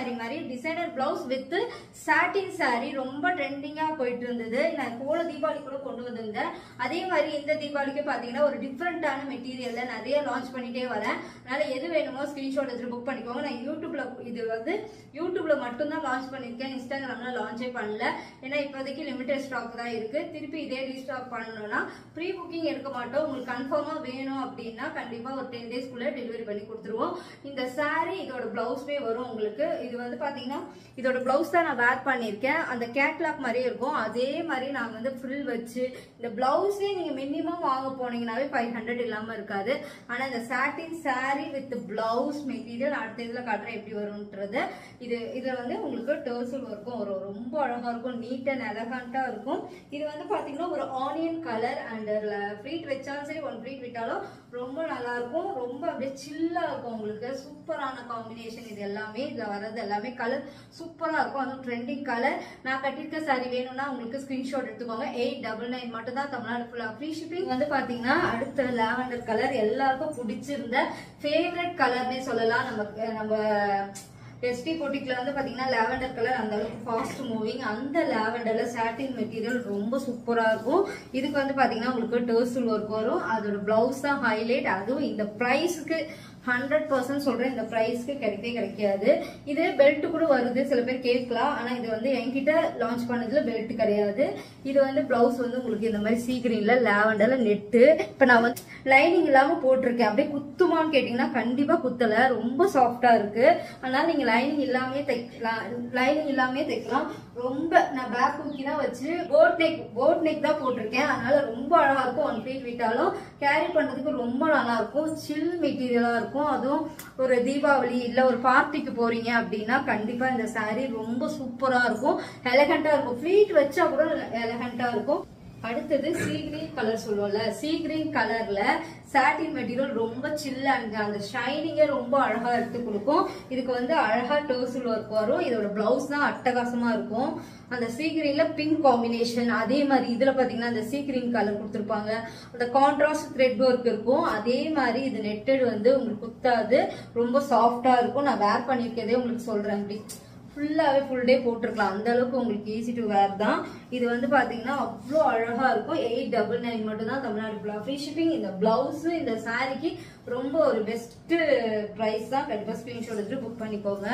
saree மாதிரி designer blouse with satin saree ரொம்ப ட்ரெண்டிங்கா போயிட்டு இருந்தது நான் போன தீபாவளி கூட கொண்டு வந்திருந்தேன் அதே மாதிரி இந்த தீபாவளிக்கு பாத்தீங்கன்னா ஒரு டிஃப்ரெண்டான மெட்டீரியல்ல நிறைய லான்ச் பண்ணிட்டே வரேன் அதனால எது வேணுமோ ஸ்கிரீன்ஷாட் எடுத்து புக் பண்ணிக்கோங்க நான் யூடியூப்ல இது வந்து யூடியூப்ல மட்டும்தான் லான்ச் பண்ணிருக்கேன் இன்ஸ்டாகிராம்ல லான்ச்சே பண்ணல ஏன்னா இப்போதைக்கு லிமிடெட் ஸ்டாக் தான் இருக்கு திருப்பி இதே ரீஸ்டாக் பண்ணணும்னா ப்ரீ புக்கிங் எடுக்க மாட்டோம் உங்களுக்கு கன்ஃபார்மா வேணும் அப்படின்னா கண்டிப்பா ஒரு டென் டேஸ்க்குள்ள டெலிவரி பண்ணி கொடுத்துருவோம் இந்த saree இதோட பிளவுஸ்மே வரும் உங்களுக்கு இது வந்து பாத்தீங்கன்னா இதோட பிளவுஸ் தான் நான் வேர் பண்ணியிருக்கேன் அந்த கேட்லாக் மாதிரியே இருக்கும் அதே மாதிரி நான் வந்து ஃப்ரில் வச்சு இந்த பிளவுஸே நீங்க மினிமம் வாங்க போனீங்கன்னாவே ஃபைவ் ஹண்ட்ரட் இல்லாம இருக்காது ஆனா இந்த satin saree with blouse material அடுத்த இதுல காட்டுறேன் எப்படி வரும்ன்றது இது இதுல வந்து உங்களுக்கு டர்சல் ஒர்க்கும் வரும் ரொம்ப அழகா இருக்கும் நீட் அண்ட் எலகண்டா இருக்கும் இது வந்து பாத்தீங்கன்னா ஒரு ஆனியன் கலர் அண்ட் ஃப்ளீட் வச்சாலும் சரி ஒன் ஃப்ளீட் விட்டாலும் ரொம்ப நல்லா இருக்கும் ரொம்ப அப்படியே சில்லா இருக்கும் உங்களுக்கு சூப்பரான காம்பினேஷன் இது எல்லாமே இதுல வர்றது எல்லாமே கலர் சூப்பரா இருக்கும் அதுவும் ட்ரெண்டிங் கலர் நான் கட்டிருக்க சாரி வேணும்னா உங்களுக்கு ஸ்கிரீன்ஷாட் எடுத்துக்கோங்க எயிட் டபுள் நைன் மட்டும் தான் தமிழ்நாடு ஃபுல்லா ஃப்ரீ ஷிப்பிங் வந்து பாத்தீங்கன்னா அடுத்த லாவெண்டர் கலர் எல்லாருக்கும் பிடிச்சிருந்த ஃபேவரட் கலர்னே சொல்லலாம் நம்ம நம்ம எஸ்டி போட்டிக்ல வந்து பாத்தீங்கன்னா லாவெண்டர் கலர் அந்த அளவுக்கு ஃபாஸ்ட் மூவிங் அந்த லாவெண்டர்ல சாட்டின் மெட்டீரியல் ரொம்ப சூப்பரா இருக்கும் இதுக்கு வந்து பாத்தீங்கன்னா உங்களுக்கு டர்சல் ஒர்க் வரும் அதோட பிளவுஸ் தான் ஹைலைட் அதுவும் இந்த பிரைஸ்க்கு ஹண்ட்ரட் பர்சன்ட் சொல்றேன் இந்த பிரைஸ்க்கு கிடைக்கவே கிடைக்காது இது பெல்ட் கூட வருது சில பேர் கேட்கலாம் ஆனா இது வந்து என்கிட்ட லான்ச் பண்ணதுல பெல்ட் கிடையாது இது வந்து பிளவுஸ் வந்து உங்களுக்கு இந்த மாதிரி சீ கிரீன்ல லாவெண்டர்ல நெட்டு இப்ப நான் வந்து லைனிங் இல்லாம போட்டிருக்கேன் அப்படியே குத்துமான்னு கேட்டீங்கன்னா கண்டிப்பா குத்தல ரொம்ப சாஃப்டா இருக்கு அதனால நீங்க லைனிங் இல்லாமே தைக்கலாம் லைனிங் இல்லாமே தைக்கலாம் ரொம்ப நான் பேக் ஊக்கி தான் வச்சு போட் நெக் போட் நெக் தான் போட்டிருக்கேன் அதனால ரொம்ப அழகா இருக்கும் ஒன் ஃபீட் விட்டாலும் கேரி பண்றதுக்கு ரொம்ப நல்லா இருக்கும் சில் மெட்டீரியலா இருக்கும் அதுவும் ஒரு தீபாவளி இல்ல ஒரு பார்ட்டிக்கு போறீங்க அப்படின்னா கண்டிப்பா இந்த saree ரொம்ப சூப்பரா இருக்கும் எலகண்டா இருக்கும் ஃபிளீட் வச்சா கூட எலகண்டா இருக்கும் அடுத்தது சீ கிரீன் கலர் சொல்லுவோம்ல சீ கிரீன் கலர்ல சாட்டின் மெட்டீரியல் ரொம்ப சில்ல அண்ட் அந்த ஷைனிங்கே ரொம்ப அழகா எடுத்து கொடுக்கும் இதுக்கு வந்து அழகா டோசல் ஒர்க் வரும் இதோட பிளவுஸ் தான் அட்டகாசமா இருக்கும் அந்த சீ கிரீன்ல பிங்க் காம்பினேஷன் அதே மாதிரி இதுல பாத்தீங்கன்னா அந்த சீ கிரீன் கலர் கொடுத்துருப்பாங்க அந்த கான்ட்ராஸ்ட் த்ரெட் ஒர்க் இருக்கும் அதே மாதிரி இது நெட்டட் வந்து உங்களுக்கு குத்தாது ரொம்ப சாஃப்டா இருக்கும் நான் வேர் பண்ணிருக்கதே உங்களுக்கு சொல்றேன் அப்படி ஃபுல்லாவே ஃபுல் டே போட்டிருக்கலாம் அந்த அளவுக்கு உங்களுக்கு ஈஸி டு வேர் தான் இது வந்து பாத்தீங்கன்னா அவ்வளோ அழகா இருக்கும் எயிட் டபுள் நைன் மட்டும் தான் தமிழ்நாடு ஃபுல்லா ஃப்ரீ ஷிப்பிங் இந்த பிளவுஸ் இந்த சாரிக்கு ரொம்ப ஒரு பெஸ்ட் ப்ரைஸ் தான் கண்டிப்பா ஸ்கிரீன்ஷாட் எடுத்து புக் பண்ணிக்கோங்க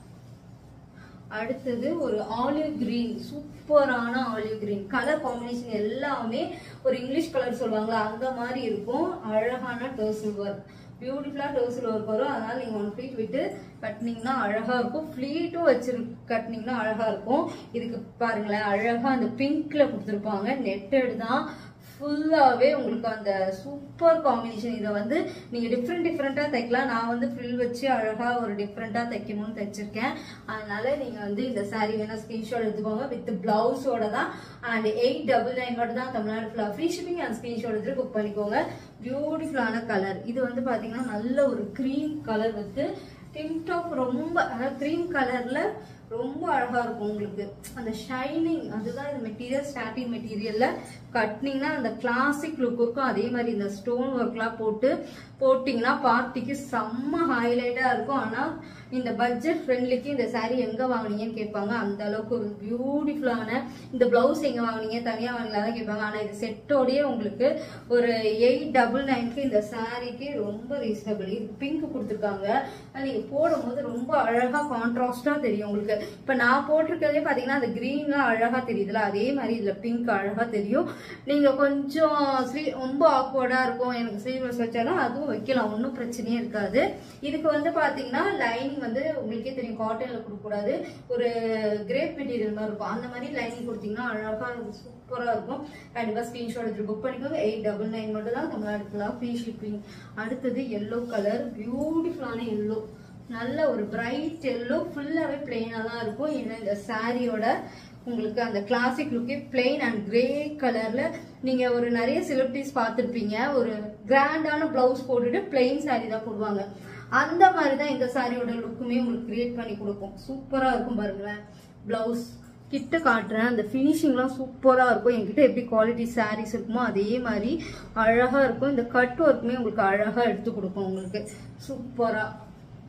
அடுத்தது ஒரு ஆலிவ் கிரீன் சூப்பரான ஆலிவ் கிரீன் கலர் காம்பினேஷன் எல்லாமே ஒரு இங்கிலீஷ் கலர் சொல்லுவாங்களா அந்த மாதிரி இருக்கும் அழகான டர்சல் ஒர்க் பியூட்டிஃபுல்லா டர்சல் ஒர்க் வரும் அதனால நீங்க ஒன் ஃபிளீட் விட்டு கட்டினீங்கன்னா அழகா இருக்கும் ஃபிளீட்டும் வச்சு கட்டினீங்கன்னா அழகா இருக்கும் இதுக்கு பாருங்களேன் அழகா அந்த பிங்க்ல கொடுத்துருப்பாங்க நெட்டட் தான் ஃபுல்லாவே உங்களுக்கு அந்த சூப்பர் காம்பினேஷன் இதை வந்து நீங்க டிஃப்ரெண்ட் டிஃப்ரெண்டா தைக்கலாம் நான் வந்து ஃபில் வச்சு அழகா ஒரு டிஃப்ரெண்டா தைக்கணும்னு தைச்சிருக்கேன் அதனால நீங்க வந்து இந்த saree வேணா ஸ்கிரீன்ஷாட் எடுத்துக்கோங்க வித் பிளவுஸோட தான் அண்ட் எயிட் டபுள் நைன் மட்டும் தான் தமிழ்நாடு ஃபுல்லா ஃப்ரீ ஷிப்பிங் அண்ட் ஸ்கிரீன்ஷாட் எடுத்து புக் பண்ணிக்கோங்க பியூட்டிஃபுல்லான கலர் இது வந்து பாத்தீங்கன்னா நல்ல ஒரு cream colour with dim top ரொம்ப அதாவது க்ரீம் கலர்ல ரொம்ப அழகா இருக்கும் உங்களுக்கு அந்த ஷைனிங் அதுதான் இந்த மெட்டீரியல் ஸ்டாட்டிங் மெட்டீரியல்ல கட்டினீங்கன்னா அந்த கிளாசிக் லுக் இருக்கும் அதே மாதிரி இந்த ஸ்டோன் ஒர்க்லாம் போட்டு போட்டிங்கன்னா பார்ட்டிக்கு செம்ம ஹைலைட்டா இருக்கும் ஆனா இந்த பட்ஜெட் ஃப்ரெண்ட்லிக்கு இந்த saree எங்க வாங்குனீங்கன்னு கேட்பாங்க அந்த அளவுக்கு ஒரு பியூட்டிஃபுல்லான இந்த பிளவுஸ் எங்க வாங்குனீங்க தனியா வாங்கலாம் தான் கேட்பாங்க ஆனா இது செட்டோடயே உங்களுக்கு ஒரு எயிட் டபுள் நைன்க்கு இந்த சாரிக்கு ரொம்ப ரீசனபிள் இது பிங்க் கொடுத்துருக்காங்க அது நீங்க போடும்போது ரொம்ப அழகா கான்ட்ராஸ்டா தெரியும் உங்களுக்கு இப்ப நான் போட்டிருக்கிறதே பாத்தீங்கன்னா அந்த கிரீன்லாம் அழகா தெரியுதுல அதே மாதிரி இதுல பிங்க் அழகா தெரியும் நீங்க கொஞ்சம் ஸ்லீ ரொம்ப ஆக்வர்டா இருக்கும் எனக்கு ஸ்லீவ்லெஸ் வச்சாலும் அதுவும் வைக்கலாம் ஒன்றும் பிரச்சனையே இருக்காது இதுக்கு வந்து பாத்தீங்கன்னா லைனிங் வந்து உங்களுக்கே தெரியும் காட்டன்ல கொடுக்க கூடாது ஒரு கிரேப் மெட்டீரியல் மாதிரி இருக்கும் அந்த மாதிரி லைனிங் கொடுத்தீங்கன்னா அழகா சூப்பரா இருக்கும் கண்டிப்பா ஸ்கிரீன்ஷாட் எடுத்து புக் பண்ணிக்கோங்க எயிட் டபுள் நைன் மட்டும் தான் தமிழ்நாடு ஃபுல்லாக ஃப்ரீ ஷிப்பிங் அடுத்தது எல்லோ கலர் பியூட்டிஃபுல்லான எல்லோ நல்ல ஒரு பிரைட் எல்லோ ஃபுல்லாவே பிளெயினா தான் இருக்கும் ஏன்னா இந்த சாரியோட உங்களுக்கு அந்த கிளாசிக் லுக்கே பிளெயின் அண்ட் கிரே கலர்ல நீங்க ஒரு நிறைய செலிபிரிட்டிஸ் பார்த்துருப்பீங்க ஒரு கிராண்டான பிளவுஸ் போட்டுட்டு பிளெயின் saree தான் போடுவாங்க அந்த மாதிரி தான் இந்த சாரியோட லுக்குமே உங்களுக்கு கிரியேட் பண்ணி கொடுக்கும் சூப்பரா இருக்கும் பாருங்களேன் பிளவுஸ் கிட்ட காட்டுறேன் அந்த ஃபினிஷிங்லாம் சூப்பராக இருக்கும் என்கிட்ட எப்படி குவாலிட்டி சாரீஸ் இருக்குமோ அதே மாதிரி அழகாக இருக்கும் இந்த கட் ஒர்க்குமே உங்களுக்கு அழகாக எடுத்து கொடுக்கும் உங்களுக்கு சூப்பராக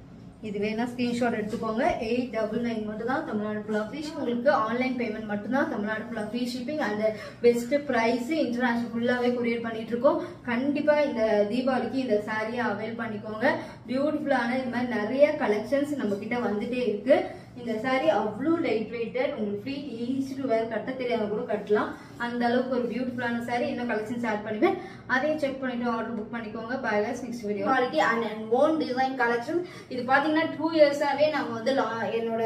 இது வேணா ஸ்கிரீன்ஷாட் எடுத்துக்கோங்க எயிட் டபுள் நைன் மட்டும் தான் தமிழ்நாடு ஃபுல்லாக ஃப்ரீ உங்களுக்கு ஆன்லைன் பேமெண்ட் மட்டும் தான் தமிழ்நாடு ஃபுல்லாக free shipping and best price international ஃபுல்லாகவே கொரியர் பண்ணிட்டு இருக்கோம் கண்டிப்பா இந்த தீபாவளிக்கு இந்த சாரியை அவைல் பண்ணிக்கோங்க பியூட்டிஃபுல்லான இது மாதிரி நிறைய கலெக்ஷன்ஸ் நம்ம கிட்ட வந்துட்டே இருக்கு இந்த saree அவ்வளோ லைட் வெயிட்டட் உங்களுக்கு ஃப்ரீ ஈஸி டு வேர் கட்ட தெரியாத கூட கட்டலாம் அந்த அளவுக்கு ஒரு பியூட்டிஃபுல்லான saree இன்னும் கலெக்ஷன்ஸ் ஆட் பண்ணுவேன் அதையும் செக் பண்ணிட்டு ஆர்டர் புக் பண்ணிக்கோங்க பைலஸ் next video quality and and own design collection இது பார்த்தீங்கன்னா டூ இயர்ஸாகவே நம்ம வந்து லா- என்னோட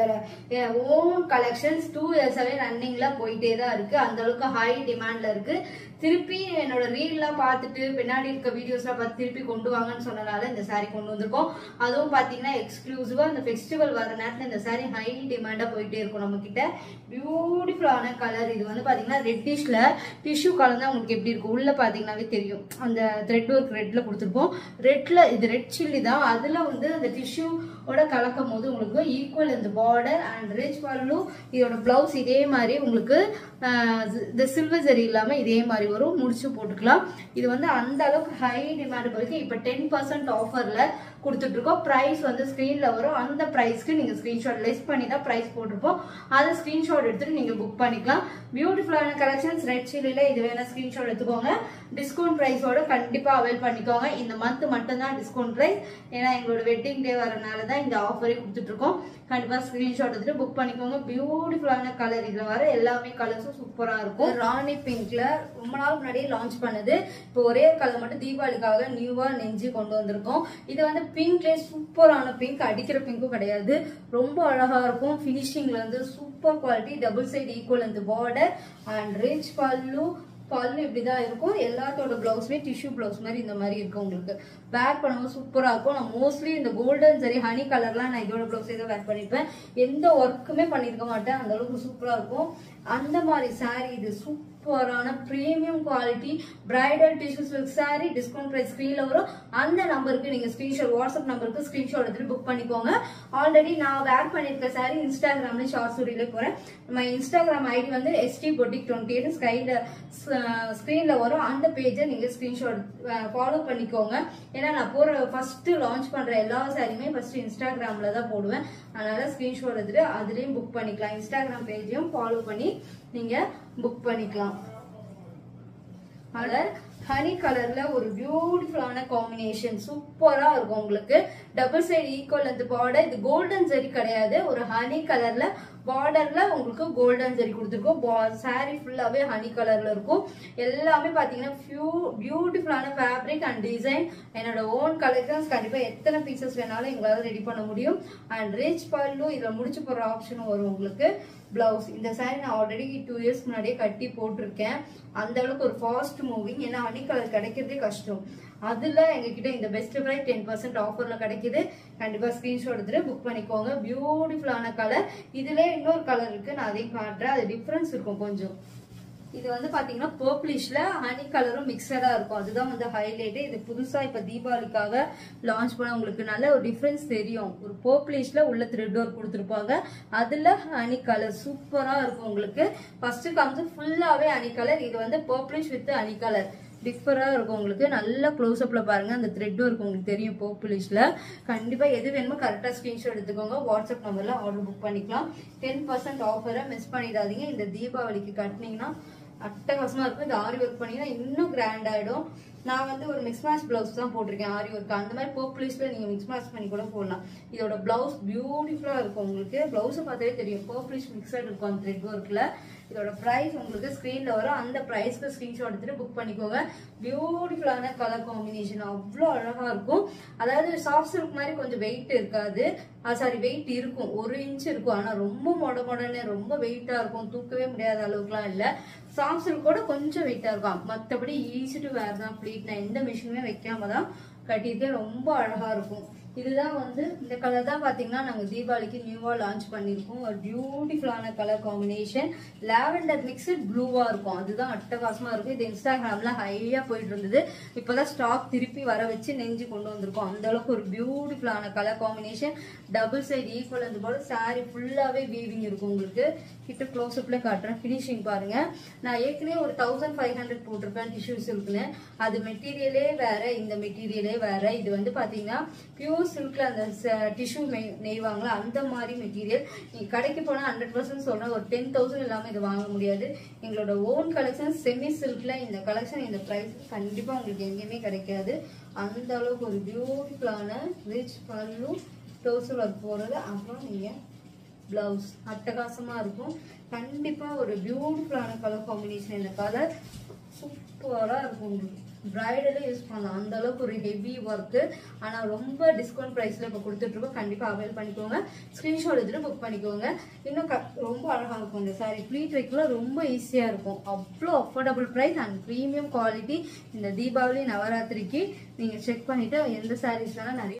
ஓன் கலெக்ஷன்ஸ் டூ இயர்ஸாகவே ரன்னிங்கில் போயிட்டே தான் இருக்கு அந்த அளவுக்கு ஹை டிமாண்டில் இருக்கு திருப்பி என்னோட ரீல்லாம் பார்த்துட்டு பின்னாடி இருக்க வீடியோஸ்லாம் பார்த்து திருப்பி கொண்டு வாங்கன்னு சொன்னனால இந்த saree கொண்டு வந்திருக்கோம் அதுவும் பார்த்தீங்கன்னா எக்ஸ்க்ளூசிவாக இந்த ஃபெஸ்டிவல் வர நேரத்தில் இந்த saree ஹை டிமாண்டாக போயிட்டே இருக்கும் நம்ம கிட்ட பியூட்டிஃபுல்லான கலர் இது வந்து பார்த்தீங்கன்னா ரெட்டிஷில் டிஷ்யூ கலர் தான் உங்களுக்கு எப்படி இருக்கும் உள்ள பார்த்தீங்கன்னாவே தெரியும் அந்த த்ரெட் ஒர்க் ரெட்டில் கொடுத்துருப்போம் ரெட்டில் இது ரெட் சில்லி தான் அதில் வந்து அந்த டிஷ்யூவோட கலக்கும் போது உங்களுக்கு ஈக்குவல் இந்த பார்டர் அண்ட் ரிச் பல்லு இதோட பிளவுஸ் இதே மாதிரி உங்களுக்கு ஆஹ், இந்த சில்வர் ஜரி இல்லாமல் இதே மாதிரி வரும் முடிச்சு போட்டுக்கலாம் இது வந்து அந்த அளவுக்கு ஹை டிமாண்ட் வரைக்கும் இப்போ டென் பர்சன்ட் ஆஃபரில் கொடுத்துட்டு இருக்கோம் ப்ரைஸ் வந்து ஸ்க்ரீனில் வரும் அந்த ப்ரைஸ்க்கு நீங்கள் ஸ்க்ரீன்ஷாட் லெஸ் பண்ணி தான் ப்ரைஸ் போட்டிருப்போம் அதை ஸ்க்ரீன்ஷாட் எடுத்துட்டு நீங்கள் புக் பண்ணிக்கலாம் பியூட்டிஃபுல்லான கலெக்ஷன்ஸ் ரெட் சில்லியில் இது வேணா ஸ்க்ரீன்ஷாட் எடுத்துக்கோங்க டிஸ்கவுண்ட் ப்ரைஸோட கண்டிப்பாக அவைல் பண்ணிக்கோங்க இந்த மந்த் மட்டும்தான் டிஸ்கவுண்ட் ப்ரைஸ் ஏன்னா எங்களோட வெட்டிங் டே வரனால தான் இந்த ஆஃபரே கொடுத்துட்டு இருக்கோம் கண்டிப்பாக ஸ்க்ரீன்ஷாட் எடுத்துட்டு புக் பண்ணிக்கோங்க பியூட்டிஃபுல்லான கலர் இதில் வர எல்லாமே கலர்ஸும் சூப்பராக இருக்கும் ராணி பிங்க்ல ரொம்ப நாள் முன்னாடியே லான்ச் பண்ணது இப்போ ஒரே கலர் மட்டும் தீபாவளிக்காக நியூவாக நெஞ்சு கொண்டு வந்திருக்கோம் இது வந்து பிங்க்லேயே சூப்பரான பிங்க் அடிக்கிற பிங்க்கும் கிடையாது ரொம்ப அழகா இருக்கும் ஃபினிஷிங்ல வந்து super quality double side equal இந்த பார்டர் அண்ட் ரிச் பல்லு பல்லு இப்படிதான் இருக்கும் எல்லாத்தோட பிளவுஸுமே டிஷ்யூ பிளவுஸ் மாதிரி இந்த மாதிரி இருக்கும் உங்களுக்கு வேர் பண்ணும்போது சூப்பரா இருக்கும் நான் மோஸ்ட்லி இந்த கோல்டன் சரி ஹனி கலர்லாம் நான் இதோட பிளவுஸே தான் வேர் பண்ணிருப்பேன் எந்த ஒர்க்குமே பண்ணியிருக்க மாட்டேன் அந்த அளவுக்கு சூப்பரா இருக்கும் அந்த மாதிரி saree இது சூப்பரான premium quality bridal tissue silk saree discount price ஸ்க்ரீனில் வரும் அந்த நம்பருக்கு நீங்கள் ஸ்க்ரீன்ஷாட் வாட்ஸ்அப் நம்பருக்கு ஸ்க்ரீன்ஷாட் எடுத்துட்டு புக் பண்ணிக்கோங்க ஆல்ரெடி நான் வேர் பண்ணியிருக்க saree இன்ஸ்டாகிராம்ல ஷார்ட் ஸ்டோரியில போகிறேன் நம்ம இன்ஸ்டாகிராம் ஐடி வந்து எஸ்டி பொட்டிக் டுவெண்ட்டி எயிட் ஸ்கைல ஸ்க்ரீனில் வரும் அந்த பேஜை நீங்கள் ஸ்க்ரீன்ஷாட் ஃபாலோ பண்ணிக்கோங்க ஏன்னா நான் போகிற ஃபர்ஸ்ட் லான்ச் பண்ணுற எல்லா சாரியுமே ஃபர்ஸ்ட் இன்ஸ்டாகிராமில் தான் போடுவேன் அதனால ஸ்க்ரீன்ஷாட் எடுத்துட்டு அதுலேயும் புக் பண்ணிக்கலாம் இன்ஸ்டாகிராம் பேஜையும் ஃபாலோ பண்ணி நீங்கள் புக் பண்ணிக்கலாம் கலர் ஹனி கலர்ல ஒரு பியூட்டிஃபுல்லான காம்பினேஷன் சூப்பரா இருக்கும் உங்களுக்கு டபுள் சைடு ஈக்குவல் அந்த பார்டர் இது கோல்டன் ஜரி கிடையாது ஒரு ஹனி கலர்ல பார்டர்ல உங்களுக்கு கோல்டன் ஜரி கொடுத்துருக்கோம் சாரி ஃபுல்லாவே ஹனி கலர்ல இருக்கும் எல்லாமே பாத்தீங்கன்னா பியூ பியூட்டிஃபுல்லான ஃபேப்ரிக் அண்ட் டிசைன் என்னோட ஓன் கலெக்ஷன்ஸ் கண்டிப்பா எத்தனை பீசஸ் வேணாலும் எங்களால ரெடி பண்ண முடியும் அண்ட் ரிச் பல்லு இதுல முடிச்சு போடுற ஆப்ஷனும் வரும் உங்களுக்கு பிளவுஸ் இந்த saree நான் ஆல்ரெடி டூ இயர்ஸ் முன்னாடியே கட்டி போட்டிருக்கேன் அந்த அளவுக்கு ஒரு ஃபாஸ்ட் மூவிங் ஏன்னா ஹனி கலர் கிடைக்கிறதே கஷ்டம் அதுல எங்ககிட்ட இந்த பெஸ்ட் ப்ரைஸ் டென் பர்சன்ட் ஆஃபர்ல கிடைக்குது கண்டிப்பா ஸ்கிரீன்ஷாட் எடுத்துட்டு புக் பண்ணிக்கோங்க பியூட்டிஃபுல்லான கலர் இதுல இன்னொரு கலர் இருக்கு நான் அதையும் காட்டுறேன் அது டிஃபரன்ஸ் இருக்கும் கொஞ்சம் இது வந்து பாத்தீங்கன்னா பர்பிளிஷ்ல ஹனி கலரும் மிக்சடா இருக்கும் அதுதான் வந்து ஹைலைட் இது புதுசா இப்ப தீபாவளிக்காக லான்ச் பண்ண உங்களுக்கு நல்ல ஒரு டிஃபரன்ஸ் தெரியும் ஒரு பர்பிளிஷ்ல உள்ள த்ரெட் ஒர்க் கொடுத்துருப்பாங்க அதுல ஹனி கலர் சூப்பரா இருக்கும் உங்களுக்கு ஃபர்ஸ்ட் காமிச்சு ஃபுல்லாவே ஹனி கலர் இது வந்து பர்பிளிஷ் வித் ஹனி கலர் டிஃபராக இருக்கும் உங்களுக்கு நல்ல க்ளோஸ்அப்பில் பாருங்க அந்த த்ரெட் ஒர்க் உங்களுக்கு தெரியும் பர்பிளிஷில் கண்டிப்பாக எது வேணுமோ கரெக்டாக ஸ்க்ரீன்ஷாட் எடுத்துக்கோங்க வாட்ஸ்அப் நம்பரில் ஆர்டர் புக் பண்ணிக்கலாம் டென் பர்சன்ட் ஆஃபரை மிஸ் பண்ணிடாதீங்க இந்த தீபாவளிக்கு கட்டினீங்கன்னா அட்டகாசமாக இருக்கும் இந்த ஆரி ஒர்க் பண்ணிங்கன்னா இன்னும் கிராண்ட் ஆகிடும் நான் வந்து ஒரு மிக்ஸ் மேட்ச் பிளவுஸ் தான் போட்டிருக்கேன் ஆரி ஒர்க் அந்த மாதிரி பர்பிளிஷில் நீங்கள் மிக்ஸ் மேட்ச் பண்ணி கூட போடலாம் இதோட பிளவுஸ் பியூட்டிஃபுல்லாக இருக்கும் உங்களுக்கு பிளவுஸை பார்த்தாலே தெரியும் பர்பிளிஷ் மிக்சட் இருக்கும் அந்த த்ரெட் ஒர்க்கில் இதோட ப்ரைஸ் உங்களுக்கு ஸ்க்ரீனில் வரும் அந்த ப்ரைஸ்க்கு ஸ்க்ரீன்ஷாட் எடுத்துட்டு புக் பண்ணிக்கோங்க பியூட்டிஃபுல்லான கலர் காம்பினேஷன் அவ்வளோ அழகாக இருக்கும் அதாவது சாஃப்ட் சில்க் மாதிரி கொஞ்சம் வெயிட் இருக்காது சாரி வெயிட் இருக்கும் ஒரு இன்ச் இருக்கும் ஆனால் ரொம்ப மொட மொடன்னு ரொம்ப வெயிட்டாக இருக்கும் தூக்கவே முடியாத அளவுக்குலாம் இல்லை சாஃப்ட் சில்கோட கொஞ்சம் வெயிட்டாக இருக்கும் மற்றபடி ஈஸி டு வேர் தான் ப்ளீட் நான் எந்த மிஷினுமே வைக்காம தான் கட்டியிருக்கேன் ரொம்ப அழகாக இருக்கும் இதுதான் வந்து இந்த கலர் தான் பார்த்தீங்கன்னா நாங்கள் தீபாவளிக்கு நியூவாக லான்ச் பண்ணியிருக்கோம் ஒரு பியூட்டிஃபுல்லான கலர் காம்பினேஷன் லாவெண்டர் மிக்சட் ப்ளூவாக இருக்கும் அதுதான் அட்டகாசமாக இருக்கும் இது இன்ஸ்டாகிராமில் ஹையாக போயிட்டு இருந்தது இப்போதான் ஸ்டாக் திருப்பி வர வச்சு நெஞ்சு கொண்டு வந்திருக்கோம் அந்த அளவுக்கு ஒரு பியூட்டிஃபுல்லான colour combination double side equal அந்த போல சாரி ஃபுல்லாகவே வீவிங் இருக்கும் உங்களுக்கு கிட்ட க்ளோஸ்அப்பில் காட்டுறேன் ஃபினிஷிங் பாருங்க நான் ஏற்கனவே ஒரு தௌசண்ட் ஃபைவ் ஹண்ட்ரட் போட்டிருப்பேன் டிஷ்யூ சில்க்னு அது மெட்டீரியலே வேற இந்த மெட்டீரியலே வேற இது வந்து பார்த்தீங்கன்னா பியூர் சில்க்ல அந்த டிஷ்யூ நெய்வாங்களா அந்த மாதிரி மெட்டீரியல் நீங்க கடைக்கு போனா ஹண்ட்ரட் பர்சன்ட் சொல்றேன் ஒரு டென் தௌசண்ட் இல்லாம இது வாங்க முடியாது எங்களோட ஓன் கலெக்ஷன் செமி சில்க்ல இந்த கலெக்ஷன் இந்த பிரைஸ் கண்டிப்பா உங்களுக்கு எங்கேயுமே கிடைக்காது அந்த அளவுக்கு ஒரு பியூட்டிஃபுல்லான ரிச் பல்லு டோசல் ஒர்க் போடுறது அப்புறம் நீங்க பிளவுஸ் அட்டகாசமா இருக்கும் கண்டிப்பா ஒரு பியூட்டிஃபுல்லான கலர் காம்பினேஷன் இந்த கலர் சூப்பரா இருக்கும் உங்களுக்கு பிரைடலே யூஸ் பண்ணலாம் அந்த அளவுக்கு ஒரு ஹெவி ஒர்க்கு ஆனா ரொம்ப டிஸ்கவுண்ட் பிரைஸ்ல இப்போ கொடுத்துட்டு இருக்கோம் கண்டிப்பா அவைல் பண்ணிக்கோங்க ஸ்கிரீன்ஷாட் எடுத்துட்டு புக் பண்ணிக்கோங்க இன்னும் க- ரொம்ப அழகா இருக்கும் இந்த சாரி ப்ளீட் வைக்கலாம் ரொம்ப ஈஸியா இருக்கும் அவ்வளோ affordable price and premium quality இந்த தீபாவளி நவராத்திரிக்கு நீங்க செக் பண்ணிட்டு எந்த சாரீஸ் வேணா நிறைய